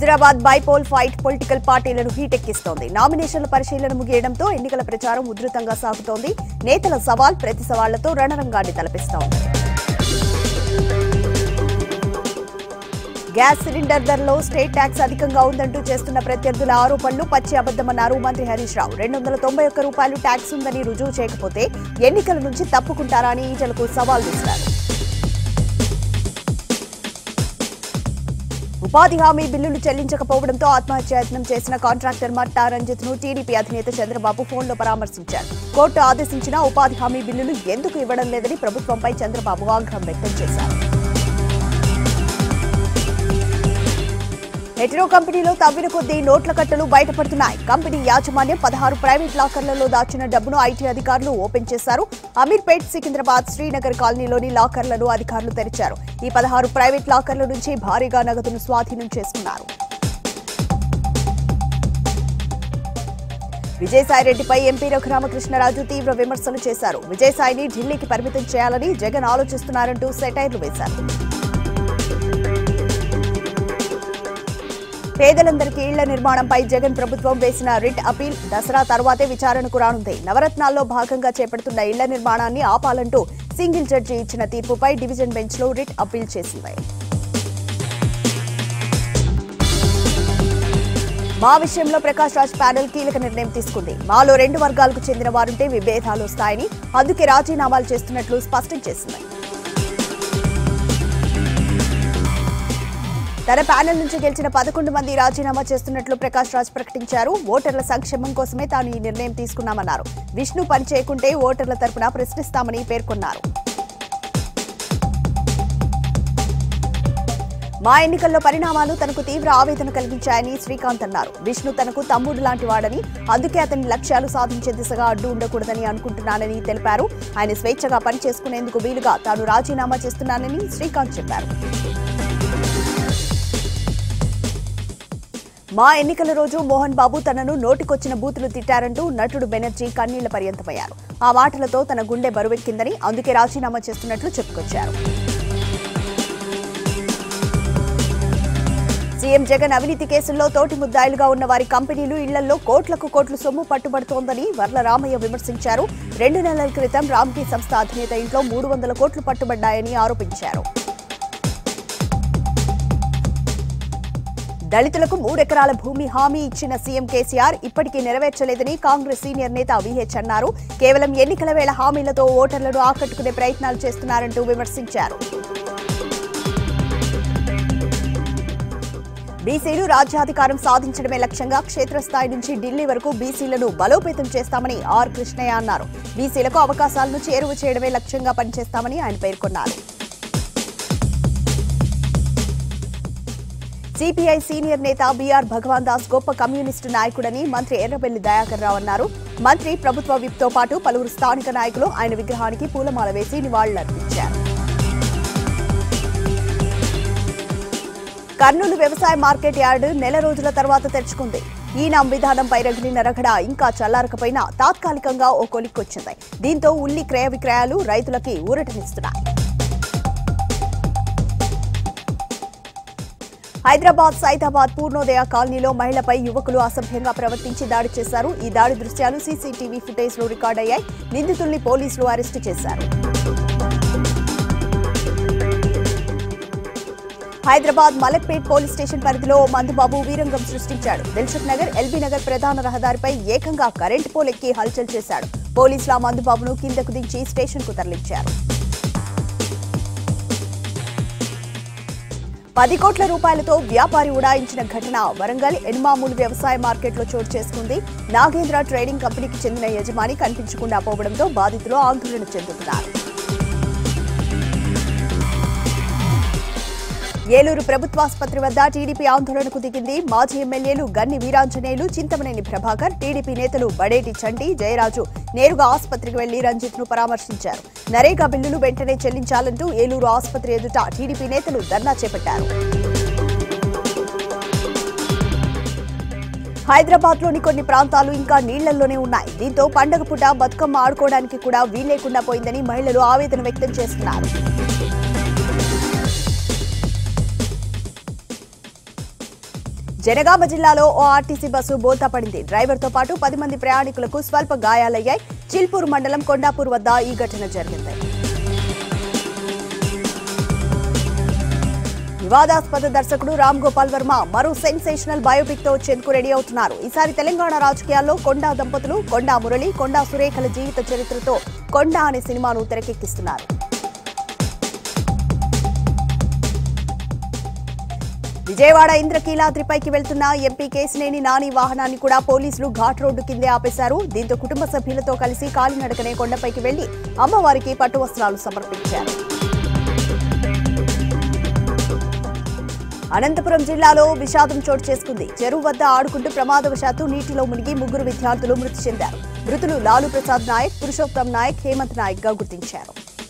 Huzurabad bypoll fight political పార్టీలను హీటెక్కిస్తోంది నామినేషన్ల పరిశీలన ముగియడంతో ఎన్నికల ప్రచారం ఉధృతంగా సాగుతోంది నేతల సవాల్ ప్రతి సవాళ్లతో రణరంగాన్ని తలపిస్తోంది గ్యాస్ సిలిండర్ ధరలో స్టేట్ ట్యాక్స్ అధికంగా ఉందంటూ చేస్తున్న ప్రత్యర్థుల ఆరోపణలు పచ్చి అబద్దమన్నారు మంత్రి హరీష్ రావు రెండు వందల తొంభై ఒక్క రూపాయలు ట్యాక్స్ ఉందని రుజువు చేయకపోతే ఎన్నికల నుంచి తప్పుకుంటారా అని ఈటలకు సవాల్ విసిరారు ఉపాధి హామీ బిల్లులు చెల్లించకపోవడంతో ఆత్మహత్యాయత్నం చేసిన కాంట్రాక్టర్ మట్టా రంజిత్ ను టీడీపీ అధినేత చంద్రబాబు ఫోన్లో పరామర్శించారు కోర్టు ఆదేశించిన ఉపాధి హామీ బిల్లులు ఎందుకు ఇవ్వడం లేదని ప్రభుత్వంపై చంద్రబాబు ఆగ్రహం వ్యక్తం చేశారు హెటరో కంపెనీలో తవ్విన కొద్దీ నోట్ల కట్టలు బయటపడుతున్నాయి కంపెనీ యాజమాన్యం పదహారు ప్రైవేట్ లాకర్లలో దాచిన డబ్బును ఐటీ అధికారులు ఓపెన్ చేశారు అమీర్పేట్ సికింద్రాబాద్ శ్రీనగర్ కాలనీలోని లాకర్లను అధికారులు తెరిచారు ఈ పదహారు ప్రైవేట్ లాకర్ల నుంచి భారీగా నగదును స్వాధీనం చేసుకున్నారు విజయసాయిరెడ్డిపై ఎంపీ రఘురామకృష్ణరాజు తీవ్ర విమర్శలు చేశారు విజయసాయిని ఢిల్లీకి పరిమితం చేయాలని జగన్ ఆలోచిస్తున్నారంటూ సెటైర్లు వేశారు పేదలందరికీ ఇళ్ల నిర్మాణంపై జగన్ ప్రభుత్వం వేసిన రిట్ అపీల్ దసరా తర్వాతే విచారణకు రానుంది నవరత్నాల్లో భాగంగా చేపడుతున్న ఇళ్ల నిర్మాణాన్ని ఆపాలంటూ సింగిల్ జడ్జి ఇచ్చిన తీర్పుపై డివిజన్ బెంచ్ లో రిట్ అపీల్ చేసింది మా విషయంలో ప్రకాష్ రాజ్ ప్యానెల్ కీలక నిర్ణయం తీసుకుంది మాలో రెండు వర్గాలకు చెందిన వారుంటే విభేదాలు వస్తాయని అందుకే రాజీనామాలు చేస్తున్నట్లు స్పష్టం చేసింది తన ప్యానెల్ నుంచి గెలిచిన పదకొండు మంది రాజీనామా చేస్తున్నట్లు ప్రకాష్ రాజ్ ప్రకటించారు ఓటర్ల సంక్షేమం కోసమే తాను ఈ నిర్ణయం తీసుకున్నామన్నారు విష్ణు పని చేయకుంటే ఓటర్ల తరపున ప్రశ్నిస్తామని పేర్కొన్నారు మా ఎన్నికల్లో పరిణామాలు తనకు తీవ్ర ఆవేదన కలిగించాయని శ్రీకాంత్ అన్నారు విష్ణు తనకు తమ్ముడు లాంటి వాడని అందుకే అతని లక్ష్యాలు సాధించే దిశగా అడ్డు ఉండకూడదని అనుకుంటున్నానని తెలిపారు ఆయన స్వేచ్ఛగా పనిచేసుకునేందుకు వీలుగా తాను రాజీనామా చేస్తున్నానని శ్రీకాంత్ చెప్పారు మా ఎన్నికల రోజు మోహన్ బాబు తనను నోటికొచ్చిన బూతులు తిట్టారంటూ నటుడు బెనర్జీ కన్నీళ్ల పర్యంతమయ్యారు ఆ మాటలతో తన గుండె బరువెక్కిందని అందుకే రాజీనామా చేస్తున్నట్లు చెప్పుకొచ్చారు సీఎం జగన్ అవినీతి కేసుల్లో తోటి ముద్దాయిలుగా ఉన్న వారి కంపెనీలు ఇళ్లలో కోట్లకు కోట్లు సొమ్ము పట్టుబడుతోందని వర్ల రామయ్య విమర్శించారు రెండు నెలల క్రితం రామ్కీ సంస్థ అధినేత ఇంట్లో మూడు వందల కోట్లు పట్టుబడ్డాయని ఆరోపించారు దళితులకు మూడెకరాల భూమి హామీ ఇచ్చిన సీఎం కేసీఆర్ ఇప్పటికీ నెరవేర్చలేదని కాంగ్రెస్ సీనియర్ నేత విహెచ్ అన్నారు కేవలం ఎన్నికల వేళ హామీలతో ఓటర్లను ఆకట్టుకునే ప్రయత్నాలు చేస్తున్నారంటూ విమర్శించారు బీసీలు రాజ్యాధికారం సాధించడమే లక్ష్యంగా క్షేత్రస్థాయి నుంచి ఢిల్లీ వరకు బీసీలను బలోపేతం చేస్తామని ఆర్ కృష్ణయ్య అన్నారు బీసీలకు అవకాశాలను చేరువ చేయడమే లక్ష్యంగా పనిచేస్తామని ఆయన పేర్కొన్నారు సిపిఐ సీనియర్ నేత బీఆర్ భగవాన్ దాస్ గొప్ప కమ్యూనిస్టు నాయకుడని మంత్రి ఎర్రబెల్లి దయాకర్ రావు అన్నారు మంత్రి ప్రభుత్వ విప్తో పాటు పలువురు స్థానిక నాయకులు ఆయన విగ్రహానికి పూలమాల వేసి నివాళులర్పించారు కర్నూలు వ్యవసాయ మార్కెట్ యార్డు నెల రోజుల తర్వాత తెరుచుకుంది ఈ నాం విధానంపై రగిలిన రగడ ఇంకా చల్లారకపోయినా తాత్కాలికంగా ఓ కొలిక్కొచ్చింది దీంతో ఉల్లి క్రయ విక్రయాలు రైతులకి ఊరటనిస్తున్నాయి హైదరాబాద్ సైదాబాద్ పూర్ణోదయ కాలనీలో మహిళపై యువకులు అసభ్యంగా ప్రవర్తించి దాడి చేశారు ఈ దాడి దృశ్యాలు సీసీటీవీ ఫుటేజ్ లో రికార్డయ్యాయి నిందితుల్ని పోలీసులు అరెస్టు చేశారు హైదరాబాద్ మలక్పేట్ పోలీస్ స్టేషన్ పరిధిలో ఓ మందుబాబు వీరంగం సృష్టించాడు దిల్సుఖ్ నగర్ ఎల్బీ నగర్ ప్రధాన రహదారిపై ఏకంగా కరెంట్ పోల్ ఎక్కి హల్చల్ చేశాడు పోలీసులు ఆ మందుబాబును కిందకు దించి స్టేషన్ కు తరలించారు పది కోట్ల రూపాయలతో వ్యాపారి ఉడాయించిన ఘటన వరంగల్ ఎన్మామూలు వ్యవసాయ మార్కెట్లో చోటు చేసుకుంది నాగేంద్ర ట్రేడింగ్ కంపెనీకి చెందిన యజమాని కనిపించకుండా పోవడంతో బాధితులు ఆందోళన చెందుతున్నారు ఏలూరు ప్రభుత్వాసుపత్రి వద్ద టీడీపీ ఆందోళనకు దిగింది మాజీ ఎమ్మెల్యేలు గన్ని వీరాంజనేయులు చింతమనేని ప్రభాకర్ టీడీపీ నేతలు బడేటి చంటి జయరాజు నేరుగా ఆసుపత్రికి వెళ్లి రంజిత్ ను పరామర్శించారు నరేగా బిల్లులు వెంటనే చెల్లించాలంటూ ఏలూరు ఆసుపత్రి ఎదుట టీడీపీ నేతలు ధర్నా చేపట్టారు హైదరాబాద్ లోని కొన్ని ప్రాంతాలు ఇంకా నీళ్లలోనే ఉన్నాయి దీంతో పండగ పూట బతుకమ్మ ఆడుకోవడానికి కూడా వీల్లేకుండా పోయిందని మహిళలు ఆవేదన వ్యక్తం చేస్తున్నారు జనగామ జిల్లాలో ఓ ఆర్టీసీ బస్సు బోల్తా పడింది డ్రైవర్తో పాటు పది మంది ప్రయాణికులకు స్వల్ప గాయాలయ్యాయి చిల్పూరు మండలం కొండాపూర్ వద్ద ఈ ఘటన జరిగింది వివాదాస్పద దర్శకుడు రామ్ గోపాల్ వర్మ మరో సెన్సేషనల్ బయోపిక్ తో వచ్చేందుకు రెడీ అవుతున్నారు ఈసారి తెలంగాణ రాజకీయాల్లో కొండా దంపతులు కొండా మురళి కొండా సురేఖల జీవిత చరిత్రతో కొండా అనే సినిమాను తెరకెక్కిస్తున్నారు విజయవాడ ఇంద్రకీలాద్రిపైకి వెళ్తున్న ఎంపీ కేసినేని నాని వాహనాన్ని కూడా పోలీసులు ఘాట్ రోడ్డు కిందే ఆపేశారు దీంతో కుటుంబ సభ్యులతో కలిసి కాలినడకనే కొండపైకి వెళ్లి అమ్మవారికి పట్టు వస్త్రాలు సమర్పించారు అనంతపురం జిల్లాలో విషాదం చోటు చేసుకుంది చెరువు వద్ద ఆడుకుంటూ ప్రమాదవశాత్తు నీటిలో మునిగి ముగ్గురు విద్యార్థులు మృతి చెందారు మృతులు లాలు ప్రసాద్ నాయక్ పురుషోత్తం నాయక్ హేమంత్ నాయక్ గా గుర్తించారు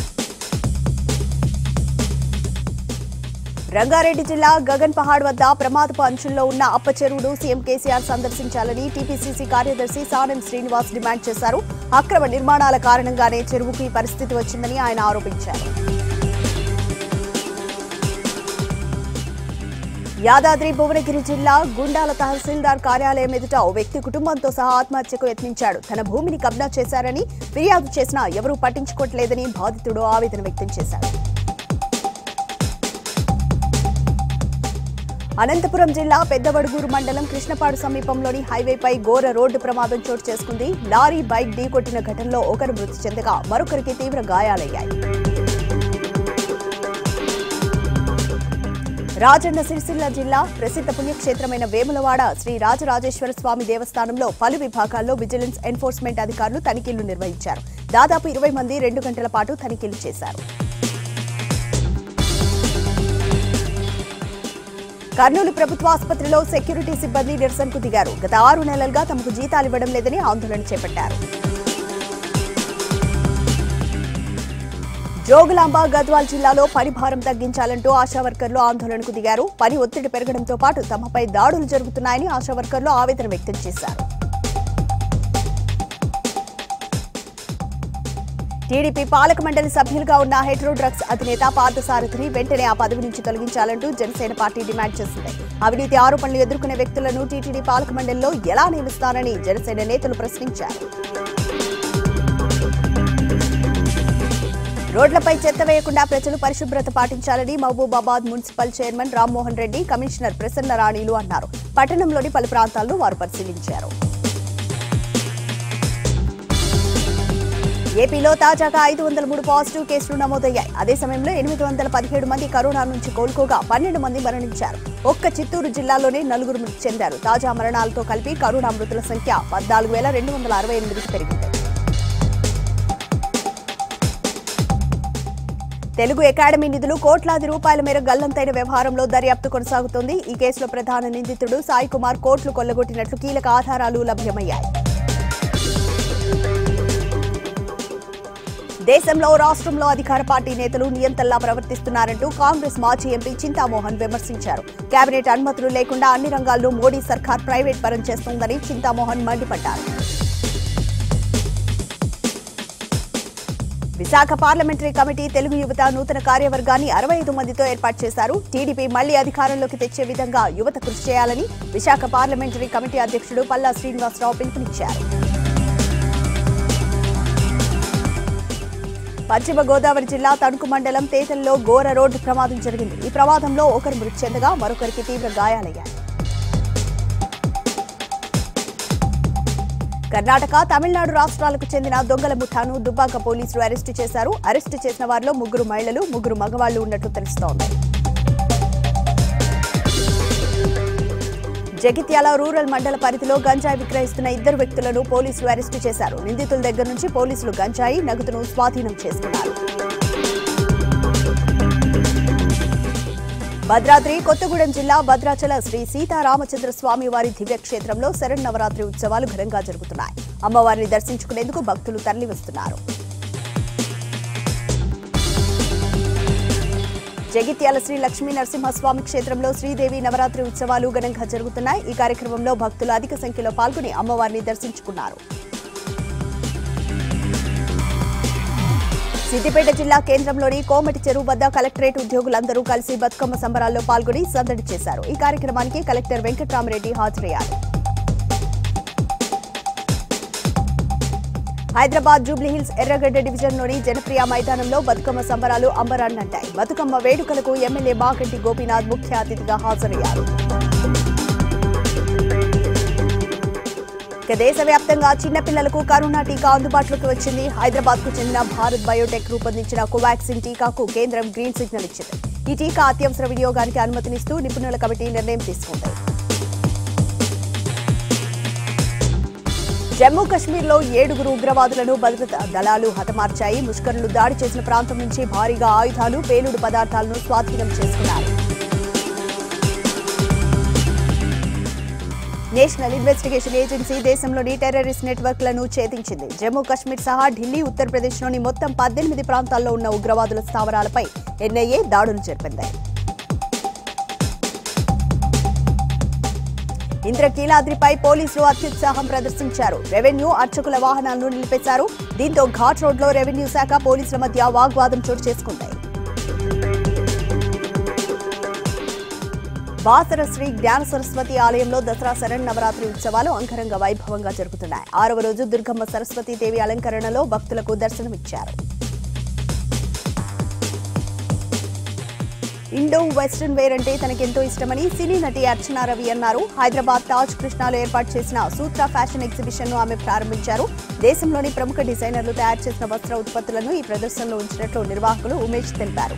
రంగారెడ్డి జిల్లా గగన్ పహాడ్ వద్ద ప్రమాదపు అంచుల్లో ఉన్న అప్ప చెరువును సీఎం కేసీఆర్ సందర్శించాలని టీపీసీసీ కార్యదర్శి సానం శ్రీనివాస్ డిమాండ్ చేశారు అక్రమ నిర్మాణాల కారణంగానే చెరువుకు ఈ పరిస్థితి వచ్చిందని ఆయన ఆరోపించారు యాదాద్రి భువనగిరి జిల్లా గుండాల తహసీల్దార్ కార్యాలయం ఎదుట ఓ వ్యక్తి కుటుంబంతో సహా ఆత్మహత్యకు యత్నించాడు తన భూమిని కబ్జా చేశారని ఫిర్యాదు చేసినా ఎవరూ పట్టించుకోవట్లేదని బాధితుడు ఆవేదన వ్యక్తం చేశాడు అనంతపురం జిల్లా పెద్దవడుగూరు మండలం కృష్ణపాడు సమీపంలోని హైవేపై ఘోర రోడ్డు ప్రమాదం చోటు చేసుకుంది లారీ బైక్ ఢీకొట్టిన ఘటనలో ఒకరు మృతి చెందగా మరొకరికి తీవ్ర గాయాలయ్యాయి రాజన్న సిరిసిల్ల జిల్లా ప్రసిద్ధ పుణ్యక్షేత్రమైన వేములవాడ శ్రీ రాజరాజేశ్వర స్వామి దేవస్థానంలో పలు విభాగాల్లో విజిలెన్స్ ఎన్ఫోర్స్మెంట్ అధికారులు తనిఖీలు నిర్వహించారు దాదాపు ఇరవై మంది రెండు గంటల పాటు తనిఖీలు చేశారు కర్నూలు ప్రభుత్వ ఆసుపత్రిలో సెక్యూరిటీ సిబ్బంది నిరసనకు దిగారు గత ఆరు నెలలుగా తమకు జీతాలు ఇవ్వడం లేదని ఆందోళన చేపట్టారు జోగులాంబ గద్వాల్ జిల్లాలో పని భారం తగ్గించాలంటూ ఆశా వర్కర్లు ఆందోళనకు దిగారు పని ఒత్తిడి పెరగడంతో పాటు తమపై దాడులు జరుగుతున్నాయని ఆశా వర్కర్లు ఆవేదన వ్యక్తం చేశారు టీడీపీ పాలక మండలి సభ్యులుగా ఉన్న హెట్రో డ్రగ్స్ అధినేత పార్థసారథిని వెంటనే ఆ పదవి నుంచి తొలగించాలంటూ జనసేన పార్టీ డిమాండ్ చేసింది అవినీతి ఆరోపణలు ఎదుర్కొనే వ్యక్తులను టీటీడీ పాలక మండలిలో ఎలా నియమిస్తారని జనసేన నేతలు ప్రశ్నించారు రోడ్లపై చెత్త వేయకుండా ప్రజలు పరిశుభ్రత పాటించాలని Mahabubabad municipal chairman Rammohan Reddy commissioner Prasanna రాణిలు అన్నారు పట్టణంలోని పలు ప్రాంతాలను వారు పరిశీలించారు ఏపీలో తాజాగా ఐదు వందల మూడు పాజిటివ్ కేసులు నమోదయ్యాయి అదే సమయంలో ఎనిమిది వందల పదిహేడు మంది కరోనా నుంచి కోలుకోగా పన్నెండు మంది మరణించారు ఒక్క చిత్తూరు జిల్లాలోనే నలుగురు మృతి చెందారు తాజా మరణాలతో కలిపి కరోనా మృతుల సంఖ్య పద్నాలుగు వేల రెండు వందల అరవై ఎనిమిదికి పెరిగింది తెలుగు అకాడమీ నిధులు కోట్లాది రూపాయల మేర గల్లంతైన వ్యవహారంలో దర్యాప్తు కొనసాగుతోంది ఈ కేసులో ప్రధాన నిందితుడు సాయి కుమార్ కోట్లు కొల్లగొట్టినట్లు కీలక ఆధారాలు లభ్యమయ్యాయి దేశంలో రాష్ట్రంలో అధికార పార్టీ నేతలు నియంతల్లా ప్రవర్తిస్తున్నారంటూ కాంగ్రెస్ మాజీ ఎంపీ చింతామోహన్ విమర్శించారు కేబినెట్ అనుమతులు లేకుండా అన్ని రంగాల్లో మోడీ సర్కార్ ప్రైవేట్ పరం చేస్తోందని చింతామోహన్ మండిపడ్డారు విశాఖ పార్లమెంటరీ కమిటీ తెలుగు యువత నూతన కార్యవర్గాన్ని అరవై ఐదు మందితో ఏర్పాటు చేశారు టీడీపీ మళ్లీ అధికారంలోకి తెచ్చే విధంగా యువత కృషి చేయాలని విశాఖ పార్లమెంటరీ కమిటీ అధ్యక్షుడు పల్లా శ్రీనివాసరావు పిలుపునిచ్చారు పశ్చిమ గోదావరి జిల్లా తణుకు మండలం తేతల్లో ఘోర రోడ్డు ప్రమాదం జరిగింది ఈ ప్రమాదంలో ఒకరు మృతి చెందగా మరొకరికి తీవ్ర గాయాలయ్యాయి కర్ణాటక తమిళనాడు రాష్ట్రాలకు చెందిన దొంగల ముఠాను దుబ్బాక పోలీసులు అరెస్టు చేశారు అరెస్టు చేసిన వారిలో ముగ్గురు మహిళలు ముగ్గురు మగవాళ్లు ఉన్నట్లు తెలుస్తోంది జగిత్యాల రూరల్ మండల పరిధిలో గంజాయి విక్రయిస్తున్న ఇద్దరు వ్యక్తులను పోలీసులు అరెస్టు చేశారు నిందితుల దగ్గర నుంచి పోలీసులు గంజాయి నగదును స్వాధీనం చేసుకున్నారు భద్రాద్రి కొత్తగూడెం జిల్లా భద్రాచల శ్రీ సీతారామచంద్ర స్వామి వారి దివ్యక్షేత్రంలో శరన్నవరాత్రి ఉత్సవాలు ఘనంగా జరుగుతున్నాయి అమ్మవారిని దర్శించుకునేందుకు భక్తులు తరలివస్తున్నారు జగిత్యాల శ్రీ లక్ష్మీ నరసింహస్వామి క్షేత్రంలో శ్రీదేవి నవరాత్రి ఉత్సవాలు ఘనంగా జరుగుతున్నాయి ఈ కార్యక్రమంలో భక్తులు అధిక సంఖ్యలో పాల్గొని అమ్మవారిని దర్శించుకున్నారు సిద్దిపేట జిల్లా కేంద్రంలోని కోమటి చెరువు వద్ద కలెక్టరేట్ ఉద్యోగులందరూ కలిసి బతుకమ్మ సంబరాల్లో పాల్గొని సందడి చేశారు ఈ కార్యక్రమానికి కలెక్టర్ వెంకట్రామరెడ్డి హాజరయ్యారు హైదరాబాద్ జూబ్లీహిల్స్ ఎర్రగడ్డ డివిజన్లోని జనప్రియ మైదానంలో బతుకమ్మ సంబరాలు అంబరాన్నంటాయి బతుకమ్మ వేడుకలకు ఎమ్మెల్యే మాగంటి గోపీనాథ్ ముఖ్య అతిథిగా హాజరయ్యారు ఇక దేశవ్యాప్తంగా చిన్నపిల్లలకు కరోనా టీకా అందుబాటులోకి వచ్చింది హైదరాబాద్ కు చెందిన భారత్ బయోటెక్ రూపొందించిన కోవాక్సిన్ టీకాకు కేంద్రం గ్రీన్ సిగ్నల్ ఇచ్చింది ఈ టీకా అత్యవసర వినియోగానికి అనుమతినిస్తూ నిపుణుల కమిటీ నిర్ణయం తీసుకుంది జమ్మూ కశ్మీర్లో ఏడుగురు ఉగ్రవాదులను భద్రతా దళాలు హతమార్చాయి ముష్కరులు దాడి చేసిన ప్రాంతం నుంచి భారీగా ఆయుధాలు పేలుడు పదార్థాలను స్వాధీనం చేసుకున్నారు నేషనల్ ఇన్వెస్టిగేషన్ ఏజెన్సీ దేశంలోని టెర్రరిస్ట్ నెట్వర్క్లను ఛేదించింది జమ్మూ కశ్మీర్ సహా ఢిల్లీ ఉత్తరప్రదేశ్లోని మొత్తం పద్దెనిమిది ప్రాంతాల్లో ఉన్న ఉగ్రవాదుల స్థావరాలపై ఎన్ఐఏ దాడులు జరిపింది ఇంద్రకీలాద్రిపై పోలీసులు అత్యుత్సాహం ప్రదర్శించారు రెవెన్యూ అర్చకుల వాహనాలను నిలిపేశారు దీంతో ఘాట్ రోడ్లో రెవెన్యూ శాఖ పోలీసుల మధ్య వాగ్వాదం చోటు చేసుకుంది బాసర శ్రీ జ్ఞాన సరస్వతి ఆలయంలో దసరా శరణ్ నవరాత్రి ఉత్సవాలు అంగరంగ వైభవంగా జరుగుతున్నాయి ఆరవ రోజు దుర్గమ్మ సరస్వతి దేవి అలంకరణలో భక్తులకు దర్శనమిచ్చారు ఇండో వెస్ట్రన్ వేర్ అంటే తనకెంతో ఇష్టమని సినీ నటి అర్చనా రవి అన్నారు హైదరాబాద్ తాజ్ కృష్ణాలో ఏర్పాటు చేసిన సూత్ర ఫ్యాషన్ ఎగ్జిబిషన్ ను ఆమె ప్రారంభించారు దేశంలోని ప్రముఖ డిజైనర్లు తయారు చేసిన వస్త్ర ఉత్పత్తులను ఈ ప్రదర్శనలో ఉంచినట్లు నిర్వాహకులు ఉమేష్ తెలిపారు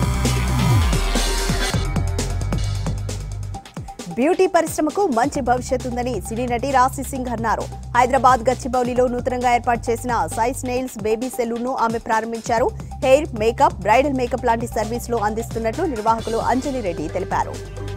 బ్యూటీ పరిశ్రమకు మంచి భవిష్యత్ ఉందని సినీ నటి రాశి సింగ్ అన్నారు హైదరాబాద్ గచ్చిబౌలిలో నూతనంగా ఏర్పాటు చేసిన సైజ్ నెయిల్స్ బేబీ సెలూన్ ను ఆమె ప్రారంభించారు హెయిర్ మేకప్ బ్రైడల్ మేకప్ లాంటి సర్వీసులు అందిస్తున్నట్లు నిర్వాహకులు అంజలి రెడ్డి తెలిపారు